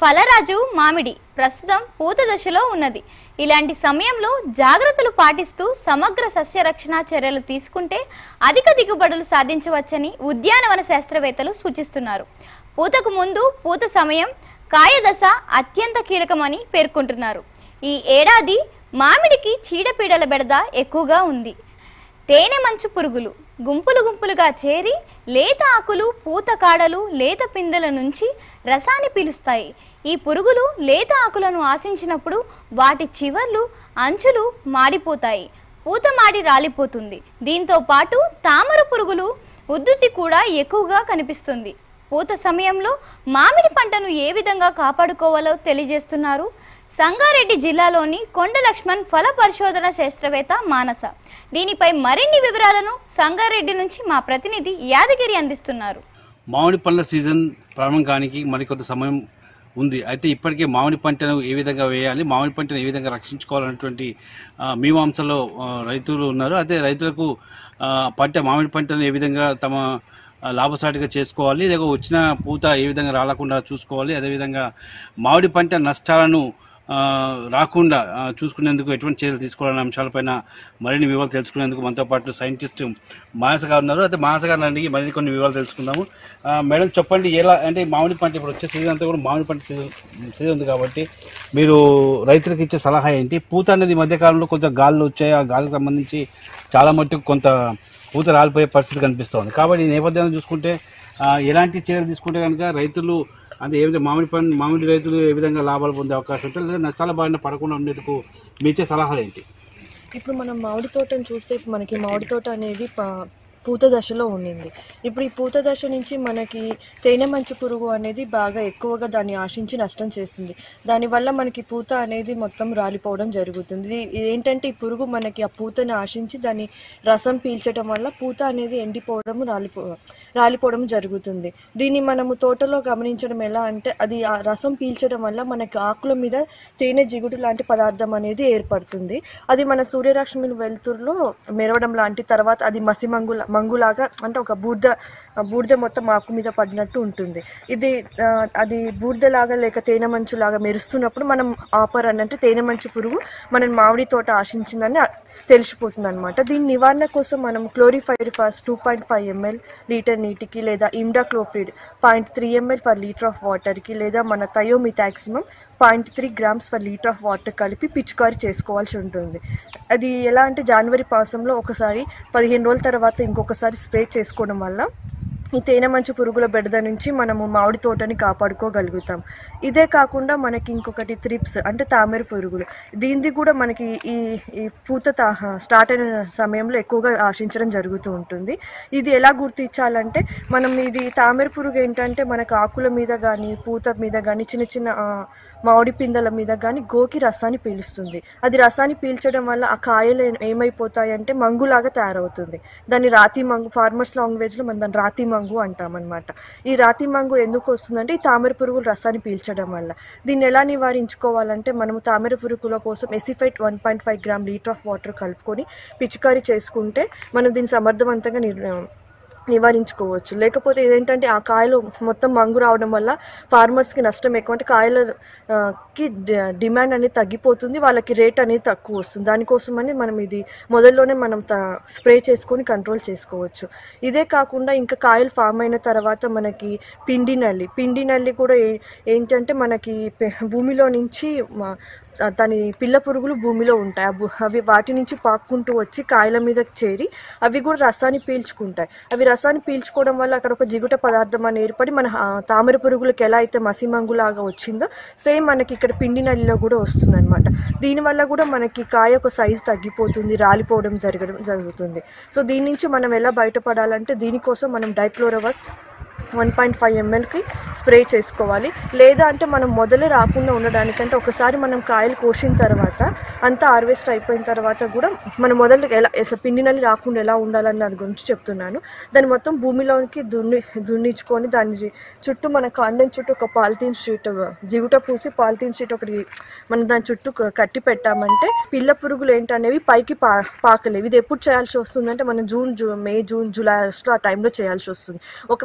ఫలరాజు మామిడి ప్రస్తుతం పూత దశలో ఉన్నది ఇలాంటి సమయంలో జాగ్రత్తలు పాటిస్తూ సమగ్ర సస్యరక్షణ చర్యలు తీసుకుంటే అధిక దిగుబడులు సాధించవచ్చని ఉద్యానవన శాస్త్రవేత్తలు సూచిస్తున్నారు పూతకు ముందు పూత సమయం కాయ దశ అత్యంత కీలకమని పేర్కొంటున్నారు ఈ ఏడాది మామిడికి చీడపీడల బెడద ఎక్కువగా ఉంది తేనె మంచు పురుగులు గుంపులు గుంపులుగా చేరి లేత ఆకులు పూత కాడలు లేత పిందెల నుంచి రసాన్ని పీలుస్తాయి ఈ పురుగులు లేత ఆకులను ఆశించినప్పుడు వాటి చివర్లు అంచులు మాడిపోతాయి పూత మాడి రాలిపోతుంది దీంతో పాటు తామర పురుగులు ఉద్ధృతి కూడా ఎక్కువగా కనిపిస్తుంది పూత సమయంలో మామిడి పంటను ఏ విధంగా కాపాడుకోవాలో తెలియజేస్తున్నారు సంగారెడ్డి జిల్లాలోని కొండ లక్ష్మణ్ ఫల పరిశోధన శాస్త్రవేత్త మానస దీనిపై మరిన్ని వివరాలను సంగారెడ్డి నుంచి మా ప్రతినిధి యాదగిరి అందిస్తున్నారు మామిడి పండ్ల సీజన్ ప్రారంభం కానికి మరికొంత సమయం ఉంది అయితే ఇప్పటికే మామిడి పంటను ఏ విధంగా వేయాలి మామిడి పంటను ఏ విధంగా రక్షించుకోవాలనేటువంటి ఆ, మీమాంసలో ఆ, రైతులు ఉన్నారు అయితే రైతులకు ఆ, పంట మామిడి పంటను ఏ విధంగా తమ ఆ, లాభసాటిగా చేసుకోవాలి లేక వచ్చిన పూత ఏ విధంగా రాలకుండా చూసుకోవాలి అదేవిధంగా మామిడి పంట నష్టాలను ఆ, రాకుండా ఆ, చూసుకునేందుకు ఎటువంటి చర్యలు తీసుకోవాలనే అంశాలపైన మరిన్ని వివరాలు తెలుసుకునేందుకు మనతో పాటు సైంటిస్ట్ మానస గారు ఉన్నారు అయితే మానస గారిని అడిగి మరిన్ని కొన్ని వివరాలు తెలుసుకుందాము ఆ, మేడం చెప్పండి ఎలా అంటే మామిడి పంట ఇప్పుడు వచ్చే సీజన్ అంతా కూడా మామిడి పంట సీజన్ సీజన్ ఉంది కాబట్టి మీరు రైతులకు ఇచ్చే సలహా ఏంటి పూత అనేది ఈ మధ్యకాలంలో కొంచెం గాలులు వచ్చాయి ఆ గాలికి సంబంధించి చాలా మట్టుకు కొంత పూత రాలిపోయే పరిస్థితి కనిపిస్తుంది కాబట్టి ఈ నేపథ్యాన్ని చూసుకుంటే ఆ, ఎలాంటి చర్యలు తీసుకుంటే కనుక రైతులు అంటే ఏ విధంగా మామిడి పండు మామిడి రైతులు ఏ విధంగా లాభాలు పొందే అవకాశం ఉంటుంది లేదా నష్టాల బారిన పడకుండా ఉండేందుకు మీ ఇచ్చే సలహాలు ఏంటి ఇప్పుడు మనం మామిడి తోటను చూస్తే ఇప్పుడు మనకి మామిడి తోట అనేది ప- పూత దశలో ఉండింది ఇప్పుడు ఈ పూత దశ నుంచి మనకి తేనె మంచు పురుగు అనేది బాగా ఎక్కువగా దాన్ని ఆశించి నష్టం చేస్తుంది దానివల్ల మనకి పూత అనేది మొత్తం రాలిపోవడం జరుగుతుంది ఇది ఇది ఏంటంటే ఈ పురుగు మనకి ఆ పూతను ఆశించి దాన్ని రసం పీల్చడం వల్ల పూత అనేది ఎండిపోవడం రాలిపో రాలిపోవడం జరుగుతుంది దీన్ని మనము తోటలో గమనించడం ఎలా అంటే అది ఆ రసం పీల్చడం వల్ల మనకి ఆకుల మీద తేనె జిగుడు లాంటి పదార్థం అనేది ఏర్పడుతుంది అది మన సూర్యరశ్మిల వెలుతురులో మెరవడం లాంటి తర్వాత అది మసి మంగు మంగులాగా అంటే ఒక బూర్ద బూర్ద మొత్తం ఆకు మీద పడినట్టు ఉంటుంది ఇది ఆ, అది బూర్దలాగా లేక తేనె మంచులాగా మెరుస్తున్నప్పుడు మనం ఆపర్ అని అంటే తేనె మంచు పురుగు మన మామిడి తోట ఆశించిందని ఆ- తెలిసిపోతుంది అనమాట దీని నివారణ కోసం మనం chlorpyrifos two point five ml litre నీటికి లేదా imidacloprid point three ml for litre of వాటర్కి లేదా మన thiamethoxam point three grams for litre of water కలిపి పిచికారీ చేసుకోవాల్సి ఉంటుంది అది ఎలా అంటే జనవరి మాసంలో ఒకసారి పదిహేను రోజుల తర్వాత ఇంకొకసారి స్ప్రే చేసుకోవడం వల్ల ఈ తేనె మంచు పురుగుల బెడద నుంచి మనము మామిడి తోటని కాపాడుకోగలుగుతాం ఇదే కాకుండా మనకి ఇంకొకటి త్రిప్స్ అంటే తామర పురుగులు దీనిది కూడా మనకి ఈ ఈ పూత తా- స్టార్ట్ అయిన సమయంలో ఎక్కువగా ఆశించడం జరుగుతూ ఉంటుంది ఇది ఎలా గుర్తించాలంటే మనం ఇది తామర పురుగు ఏంటంటే మనకు ఆకుల మీద కానీ పూత మీద కానీ చిన్న చిన్న ఆ, మామిడి పిందెల మీద కానీ గోకి రసాన్ని పీలుస్తుంది అది రసాన్ని పీల్చడం వల్ల ఆ కాయలు ఏ- ఏమైపోతాయంటే మంగులాగా తయారవుతుంది దాన్ని రాతి మంగు ఫార్మర్స్ లాంగ్వేజ్లో మనం దాన్ని రాతి మంగు అంటాం అనమాట ఈ రాతి మంగు ఎందుకు వస్తుందంటే ఈ తామర పురుగులు రసాన్ని పీల్చడం వల్ల దీన్ని ఎలా నివారించుకోవాలంటే మనము తామర పురుగుల కోసం acephate one point five gram litre of water కలుపుకొని పిచికారీ చేసుకుంటే మనం దీన్ని సమర్థవంతంగా నిర్ నివారించుకోవచ్చు లేకపోతే ఏంటంటే ఆ కాయలు మొత్తం మంగు రావడం వల్ల ఫార్మర్స్కి నష్టం ఎక్కువ అంటే కాయల ఆ, కి డి- డిమాండ్ అనేది తగ్గిపోతుంది వాళ్ళకి రేట్ అనేది తక్కువ వస్తుంది దానికోసమని మనం ఇది మొదల్లోనే మనం త- స్ప్రే చేసుకొని కంట్రోల్ చేసుకోవచ్చు ఇదే కాకుండా ఇంకా కాయలు ఫామ్ అయిన తర్వాత మనకి పిండి నల్లి పిండి నల్లి కూడా ఏ- ఏంటంటే మనకి పె- భూమిలో నుంచి మా- ఆ దాని పిల్ల పురుగులు భూమిలో ఉంటాయి ఆ భూ- అవి వాటి నుంచి పాక్కుంటూ వచ్చి కాయల మీద చేరి అవి కూడా రసాన్ని పీల్చుకుంటాయి అవి రసాన్ని పీల్చుకోవడం వల్ల అక్కడ ఒక జిగుట పదార్థం అని ఏర్పడి మన ఆ, తామర పురుగులకు ఎలా అయితే మసిమంగులాగా వచ్చిందో సేమ్ మనకి ఇక్కడ పిండి నల్లిలో కూడా వస్తుంది అనమాట దీనివల్ల కూడా మనకి కాయ ఒక సైజు తగ్గిపోతుంది రాలిపోవడం జరగడం జరుగుతుంది సో దీని నుంచి మనం ఎలా బయటపడాలంటే దీనికోసం మనం డైక్లోరవస్ వన్ పాయింట్ ఫైవ్ ఎంఎల్కి స్ప్రే చేసుకోవాలి లేదా అంటే మనం మొదలు రాకుండా ఉండడానికంటే ఒకసారి మనం కాయలు కోసిన తర్వాత అంతా హార్వెస్ట్ అయిపోయిన తర్వాత కూడా మనం మొదలు ఎలా ఎస- పిండి నల్లి రాకుండా ఎలా ఉండాలని దాని గురించి చెప్తున్నాను దాన్ని మొత్తం భూమిలోనికి దున్ని దున్నించుకొని దాని చుట్టూ మన కాండం చుట్టూ ఒక పాలిథీన్ షీట్ జిగుట పూసి పాలిథీన్ షీట్ ఒకటి మనం దాని చుట్టూ క- కట్టి పెట్టామంటే పిల్ల పురుగులు ఏంటనేవి పైకి పా పాకలేవు ఇది ఎప్పుడు చేయాల్సి వస్తుందంటే మనం జూన్ జూ మే జూన్ జూలై ఆ టైంలో చేయాల్సి వస్తుంది ఒకవేళ ఫార్మర్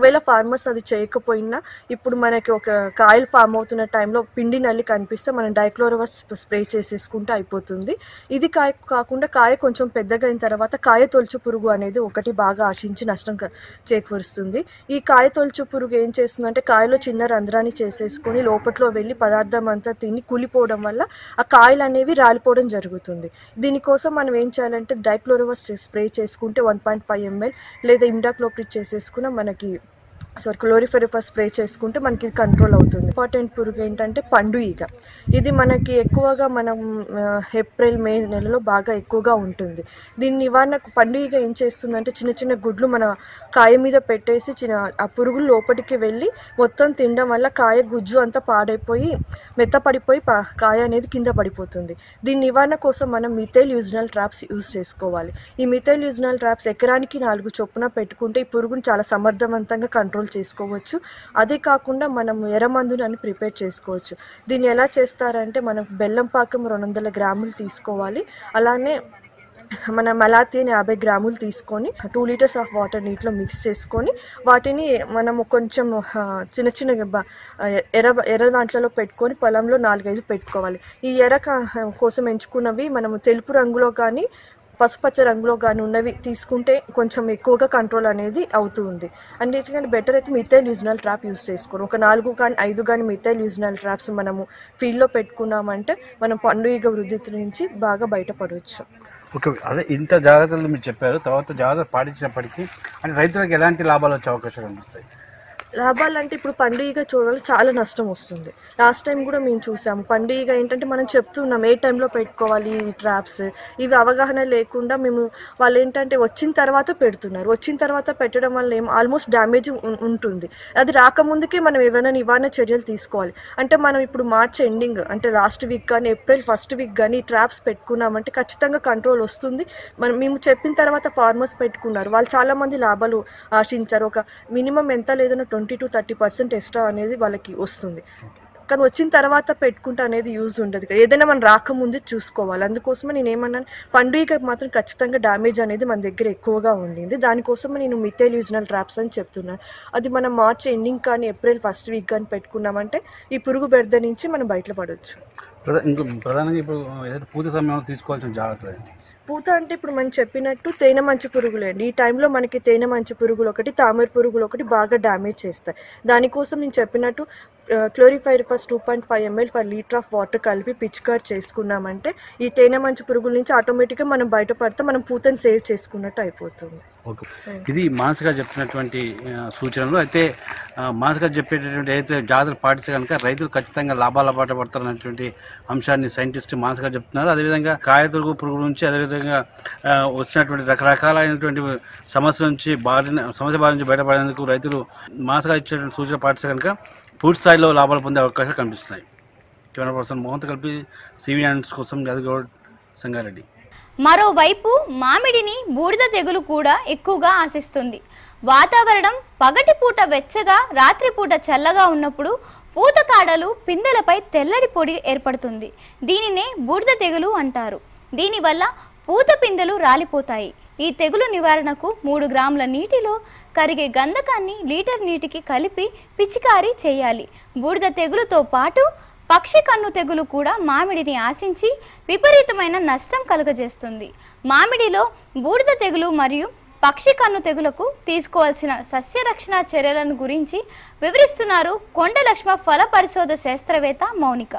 ఫార్మర్స్ అది చేయకపోయినా ఇప్పుడు మనకి ఒక కాయలు ఫామ్ అవుతున్న టైంలో పిండి నల్లి కనిపిస్తే మనం డైక్లోరవస్ స్ప్రే చేసేసుకుంటే అయిపోతుంది ఇది కాయ కాకుండా కాయ కొంచెం పెద్దగా అయిన తర్వాత కాయ తొలుచు పురుగు అనేది ఒకటి బాగా ఆశించి నష్టం క- చేకూరుస్తుంది ఈ కాయ తొలుచు పురుగు ఏం చేస్తుందంటే కాయలో చిన్న రంధ్రాన్ని చేసేసుకొని లోపట్లో వెళ్ళి పదార్థం అంతా తిని కూలిపోవడం వల్ల ఆ కాయలు అనేవి రాలిపోవడం జరుగుతుంది దీనికోసం మనం ఏం చేయాలంటే డైక్లోరోవస్ స్ప్రే చేసుకుంటే వన్ పాయింట్ ఫైవ్ ఎంఎల్ లేదా ఇండాక్లోప్రిడ్ చేసేసుకున్న మనకి సారీ క్లోరిఫెరిఫర్ స్ప్రే చేసుకుంటే మనకి ఇది కంట్రోల్ అవుతుంది ఇంపార్టెంట్ పురుగు ఏంటంటే పండు ఈగ ఇది మనకి ఎక్కువగా మనం ఆ, ఏప్రిల్ మే నెలలో బాగా ఎక్కువగా ఉంటుంది దీని నివారణకు పండు ఈగ ఏం చేస్తుందంటే చిన్న చిన్న గుడ్లు మన కాయ మీద పెట్టేసి చిన్న ఆ పురుగులు లోపలికి వెళ్ళి మొత్తం తినడం వల్ల కాయ గుజ్జు అంతా పాడైపోయి మెత్తపడిపోయి పా కాయ అనేది కింద పడిపోతుంది దీని నివారణ కోసం మనం మిథైల్ యూజినల్ ట్రాప్స్ యూజ్ చేసుకోవాలి ఈ మిథైల్ యూజినల్ ట్రాప్స్ ఎకరానికి నాలుగు చొప్పున పెట్టుకుంటే ఈ పురుగును చాలా సమర్థవంతంగా కంట్రోల్ చేసుకోవచ్చు అదే కాకుండా మనం ఎర్రమందుని అని ప్రిపేర్ చేసుకోవచ్చు దీన్ని ఎలా చేస్తారంటే మనం బెల్లం పాకం రెండు వందల గ్రాములు తీసుకోవాలి అలానే మన మలాతీని యాభై గ్రాములు తీసుకొని టూ లీటర్స్ ఆఫ్ వాటర్ నీటిలో మిక్స్ చేసుకొని వాటిని మనము కొంచెం ఆ, చిన్న చిన్న బ- ఎర్ర ఎర్ర దాంట్లో పెట్టుకొని పొలంలో నాలుగైదు పెట్టుకోవాలి ఈ ఎర్ర కా- కోసం ఎంచుకున్నవి మనము తెలుపు రంగులో కానీ పసుపచ్చ రంగులో కానీ ఉన్నవి తీసుకుంటే కొంచెం ఎక్కువగా కంట్రోల్ అనేది అవుతూ ఉంది అన్నిటికంటే బెటర్ అయితే మిథైల్ యూజినల్ ట్రాప్ యూస్ చేసుకోరు ఒక నాలుగు కానీ ఐదు కానీ మిథైల్ యూజినల్ ట్రాప్స్ మనము ఫీల్డ్లో పెట్టుకున్నామంటే మనం పండుగ వృద్ధి నుంచి బాగా బయటపడవచ్చు ఓకే అదే ఇంత జాగ్రత్తలు మీరు చెప్పారు తర్వాత జాగ్రత్తలు పాటించినప్పటికీ అంటే రైతులకు ఎలాంటి లాభాలు వచ్చే అవకాశాలు కనిపిస్తాయి లాభాలంటే ఇప్పుడు పండుగ చూడాలి చాలా నష్టం వస్తుంది లాస్ట్ టైం కూడా మేము చూసాము పండుగ ఏంటంటే మనం చెప్తున్నాం ఏ టైంలో పెట్టుకోవాలి ఈ ట్రాప్స్ ఇవి అవగాహన లేకుండా మేము వాళ్ళు ఏంటంటే వచ్చిన తర్వాత పెడుతున్నారు వచ్చిన తర్వాత పెట్టడం వల్ల ఏం ఆల్మోస్ట్ డ్యామేజ్ ఉంటుంది అది రాకముందుకే మనం ఏమైనా నివారణ చర్యలు తీసుకోవాలి అంటే మనం ఇప్పుడు మార్చ్ ఎండింగ్ అంటే లాస్ట్ వీక్ కానీ ఏప్రిల్ ఫస్ట్ వీక్ కానీ ట్రాప్స్ పెట్టుకున్నామంటే ఖచ్చితంగా కంట్రోల్ వస్తుంది మనం మేము చెప్పిన తర్వాత ఫార్మర్స్ పెట్టుకున్నారు వాళ్ళు చాలా మంది లాభాలు ఆశించారు ఒక మినిమం ఎంత లేదన్నా twenty to thirty percent extra అనేది వాళ్ళకి వస్తుంది కానీ వచ్చిన తర్వాత పెట్టుకుంటే అనేది యూజ్ ఉండదు కదా. ఏదైనా మనం రాకముందే చూసుకోవాలి అందుకోసమే నేను ఏమన్నాను పండుగ మాత్రం ఖచ్చితంగా డ్యామేజ్ అనేది మన దగ్గర ఎక్కువగా ఉండింది దానికోసం నేను మిథైల్ యూజినల్ ట్రాప్స్ అని చెప్తున్నాను అది మనం మార్చ్ ఎండింగ్ కానీ ఏప్రిల్ ఫస్ట్ వీక్ కానీ పెట్టుకున్నామంటే ఈ పురుగు బెడద నుంచి మనం బయటపడవచ్చు ప్రధా- ఇంకో ప్రధానంగా ఇప్పుడు ఏదైతే పూజ సమయంలో తీసుకోవాల్సిన జాగ్రత్తలు ఏంటి? పూత అంటే ఇప్పుడు మనం చెప్పినట్టు తేనె మంచు పురుగులు అండి ఈ టైంలో మనకి తేనె మంచు పురుగులు ఒకటి తామర పురుగులు ఒకటి బాగా డ్యామేజ్ చేస్తాయి దానికోసం నేను చెప్పినట్టు క్లోరిఫైర్ first two point five ml per litre of water కలిపి పిచికార్ చేసుకున్నామంటే ఈ తేనె మంచు పురుగుల నుంచి ఆటోమేటిక్గా మనం బయటపడితే మనం పూతను సేవ్ చేసుకున్నట్టు అయిపోతుంది ఓకే ఇది మానసిక చెప్తున్నటువంటి ఆ, సూచనలు అయితే ఆ, మానసిక చెప్పేటటువంటి ఏదైతే జాగ్రత్తలు పాటిస్తే కనుక రైతులు ఖచ్చితంగా లాభాల బాట పడతారన్నటువంటి అంశాన్ని సైంటిస్ట్ మానసిక చెప్తున్నారు అదేవిధంగా కాయతురుగు పురుగు నుంచి అదేవిధంగా ఆ, వచ్చినటువంటి రకరకాలైనటువంటి సమస్య నుంచి బారిన సమస్య బారి నుంచి బయటపడేందుకు రైతులు మానసిక ఇచ్చేటువంటి సూచన పాటిస్తే కనుక పూర్తి స్థాయిలో లాభాలు పొందే అవకాశాలు కనిపిస్తున్నాయి కెమెరా పర్సన్ మోహన్ కలిపి సివి న్యూస్ కోసం యాదగౌడ్ సంగారెడ్డి మరోవైపు మామిడిని బూడిద తెగులు కూడా ఎక్కువగా ఆశిస్తుంది వాతావరణం పగటిపూట వెచ్చగా రాత్రిపూట చల్లగా ఉన్నప్పుడు పూత కాడలు పిందెలపై తెల్లటి పొడి ఏర్పడుతుంది దీనినే బూడిద తెగులు అంటారు దీనివల్ల పూత పిందెలు రాలిపోతాయి ఈ తెగులు నివారణకు మూడు గ్రాముల నీటిలో కరిగే గంధకాన్ని లీటర్ నీటికి కలిపి పిచికారీ చేయాలి బూడిద తెగులుతో పాటు పక్షి కన్ను తెగులు కూడా మామిడిని ఆశించి విపరీతమైన నష్టం కలుగజేస్తుంది మామిడిలో బూడిద తెగులు మరియు పక్షి కన్ను తెగులకు తీసుకోవాల్సిన సస్యరక్షణ చర్యలను గురించి వివరిస్తున్నారు కొండలక్ష్మ ఫల పరిశోధ శాస్త్రవేత్త మౌనిక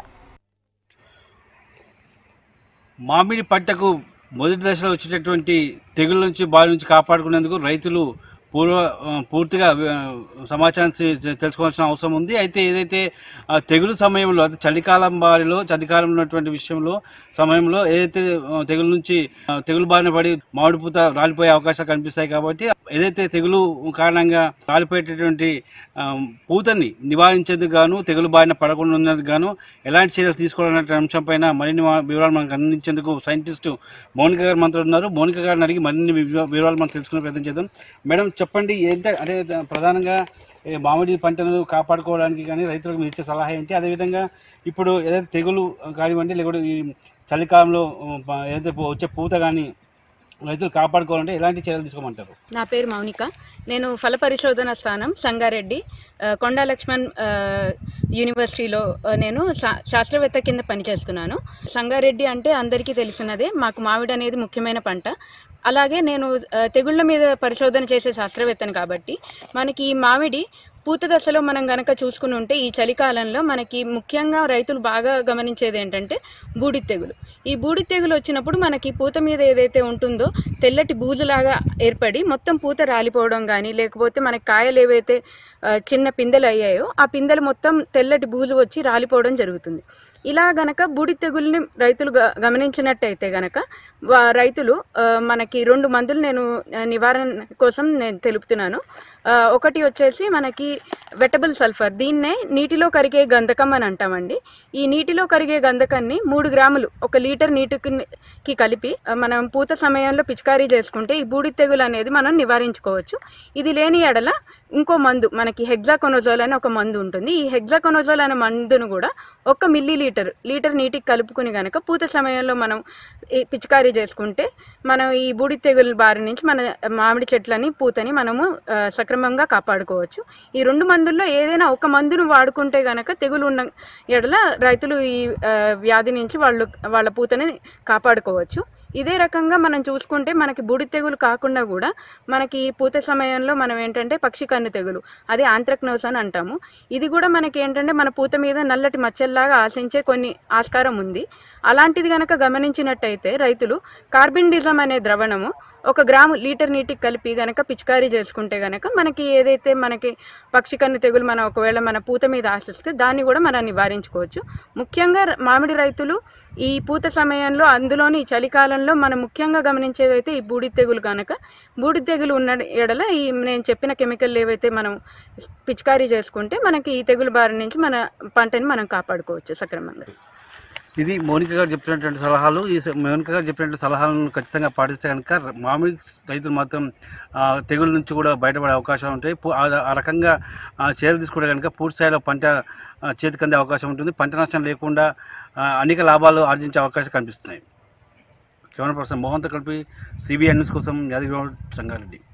మామిడి పంటకు మొదటి దశలో వచ్చేటటువంటి తెగుళ్ళ నుంచి బారి నుంచి కాపాడుకునేందుకు రైతులు పూర్వ ఆ, పూర్తిగా ఆ, సమాచారం తె- తెలుసుకోవాల్సిన అవసరం ఉంది అయితే ఏదైతే ఆ, తెగులు సమయంలో అంటే చలికాలం బారిలో చలికాలం ఉన్నటువంటి విషయంలో సమయంలో ఏదైతే ఆ, తెగులు నుంచి ఆ, తెగులు బారిన పడి మామిడి పూత రాలిపోయే అవకాశాలు కనిపిస్తాయి కాబట్టి ఏదైతే తెగులు కారణంగా రాలిపోయేటటువంటి ఆ, పూతని నివారించేందుకు గాను తెగులు బారిన పడకుండా ఉన్నందుకు గాను ఎలాంటి చర్యలు తీసుకోవాలనే అంశంపైన మరిన్ని మా- వివరాలు మనకు అందించేందుకు సైంటిస్ట్ మౌనిక గారు మనతో ఉన్నారు మౌనిక గారిని అడిగి మరిన్ని వివ- వివరాలు మనం తెలుసుకునే ప్రయత్నం చేద్దాం మేడం చెప్పండి ఏంట అంటే ప్రధానంగా ఏ మామిడి పంటను కాపాడుకోవడానికి కానీ రైతులకు మీరు ఇచ్చే సలహా ఏంటి అదేవిధంగా ఇప్పుడు ఏదైతే తెగులు కానివ్వండి లేకపోతే ఈ చలికాలంలో ఆ, ఏదైతే పూ- వచ్చే పూత కానీ రైతులు కాపాడుకోవాలంటే ఎలాంటి చర్యలు తీసుకోమంటారు నా పేరు మౌనిక నేను ఫల పరిశోధన స్థానం సంగారెడ్డి ఆ, కొండా లక్ష్మణ్ ఆ, యూనివర్సిటీలో ఆ, నేను శా- శాస్త్రవేత్త కింద పనిచేస్తున్నాను సంగారెడ్డి అంటే అందరికీ తెలిసినదే మాకు మామిడి అనేది ముఖ్యమైన పంట అలాగే నేను ఆ, తెగుళ్ళ మీద పరిశోధన చేసే శాస్త్రవేత్తను కాబట్టి మనకి ఈ మామిడి పూత దశలో మనం గనక చూసుకుని ఉంటే ఈ చలికాలంలో మనకి ముఖ్యంగా రైతులు బాగా గమనించేది ఏంటంటే బూడిద తెగులు ఈ బూడిద తెగులు వచ్చినప్పుడు మనకి పూత మీద ఏదైతే ఉంటుందో తెల్లటి బూజులాగా ఏర్పడి మొత్తం పూత రాలిపోవడం కానీ లేకపోతే మనకి కాయలు ఏవైతే ఆ, చిన్న పిందెలు అయ్యాయో ఆ పిందెలు మొత్తం తెల్లటి బూజు వచ్చి రాలిపోవడం జరుగుతుంది ఇలా గనక బూడిద తెగుల్ని రైతులు గ- గమనించినట్టయితే గనక వా- రైతులు ఆ, మనకి రెండు మందులు నేను ఆ, నివారణ కోసం నేను తెలుపుతున్నాను ఆ, ఒకటి వచ్చేసి మనకి వెటబుల్ సల్ఫర్ దీన్నే నీటిలో కరిగే గంధకం అని అంటామండి ఈ నీటిలో కరిగే గంధకాన్ని మూడు గ్రాములు ఒక లీటర్ నీటికి కి కలిపి ఆ, మనం పూత సమయంలో పిచికారీ చేసుకుంటే ఈ బూడిద తెగులు అనేది మనం నివారించుకోవచ్చు ఇది లేని ఎడల ఇంకో మందు మనకి హెగ్జాకొనోజోల్ అనే ఒక మందు ఉంటుంది ఈ హెగ్జాకొనోజోల్ అనే మందును కూడా ఒక మిల్లీ లీటర్ లీటర్ నీటికి కలుపుకుని గనక పూత సమయంలో మనం ఈ పిచికారీ చేసుకుంటే మనం ఈ బూడిద తెగులు బారి నుంచి మన మామిడి చెట్లని పూతని మనము ఆ, సక్రమంగా కాపాడుకోవచ్చు ఈ రెండు మందుల్లో ఏదైనా ఒక మందును వాడుకుంటే గనక తెగులు ఉన్న ఎడల రైతులు ఈ ఆ, వ్యాధి నుంచి వాళ్ళు వాళ్ళ పూతని కాపాడుకోవచ్చు ఇదే రకంగా మనం చూసుకుంటే మనకి బూడిద తెగులు కాకుండా కూడా మనకి ఈ పూత సమయంలో మనం ఏంటంటే పక్షి కన్ను తెగులు అది ఆంత్రక్నోస్ అని అంటాము ఇది కూడా మనకి ఏంటంటే మన పూత మీద నల్లటి మచ్చల్లాగా ఆశించే కొన్ని ఆస్కారం ఉంది అలాంటిది గనక గమనించినట్టయితే రైతులు కార్బిన్డిజం అనే ద్రవణము ఒక గ్రాము లీటర్ నీటికి కలిపి గనక పిచికారీ చేసుకుంటే గనక మనకి ఏదైతే మనకి పక్షి కన్ను తెగులు మనం ఒకవేళ మన పూత మీద ఆశిస్తే దాన్ని కూడా మనం నివారించుకోవచ్చు ముఖ్యంగా ర- మామిడి రైతులు ఈ పూత సమయంలో అందులోని ఈ చలికాలంలో మనం ముఖ్యంగా గమనించేదైతే ఈ బూడిద తెగులు కనుక బూడిద తెగులు ఉన్న ఎడల ఈ నేను చెప్పిన కెమికల్ ఏవైతే మనం పిచికారీ చేసుకుంటే మనకి ఈ తెగులు బారి నుంచి మన పంటని మనం కాపాడుకోవచ్చు సక్రమంగా ఇది మౌనిక గారు చెప్పినటువంటి సలహాలు ఈ స- మౌనిక గారు చెప్పినటువంటి సలహాలను ఖచ్చితంగా పాటిస్తే కనుక ర- మామిడి రైతులు మాత్రం ఆ, తెగుళ్ళ నుంచి కూడా బయటపడే అవకాశాలు ఉంటాయి పు- ఆ- ఆ రకంగా ఆ, చర్యలు తీసుకుంటే కనుక పూర్తి స్థాయిలో పంట ఆ, చేతికి అందే అవకాశం ఉంటుంది పంట నష్టం లేకుండా ఆ, అనేక లాభాలు ఆర్జించే అవకాశం కనిపిస్తున్నాయి కెమెరా పర్సన్ మోహన్తో కలిపి సిబిఐ న్యూస్ కోసం యాదగిరి సంగారెడ్డి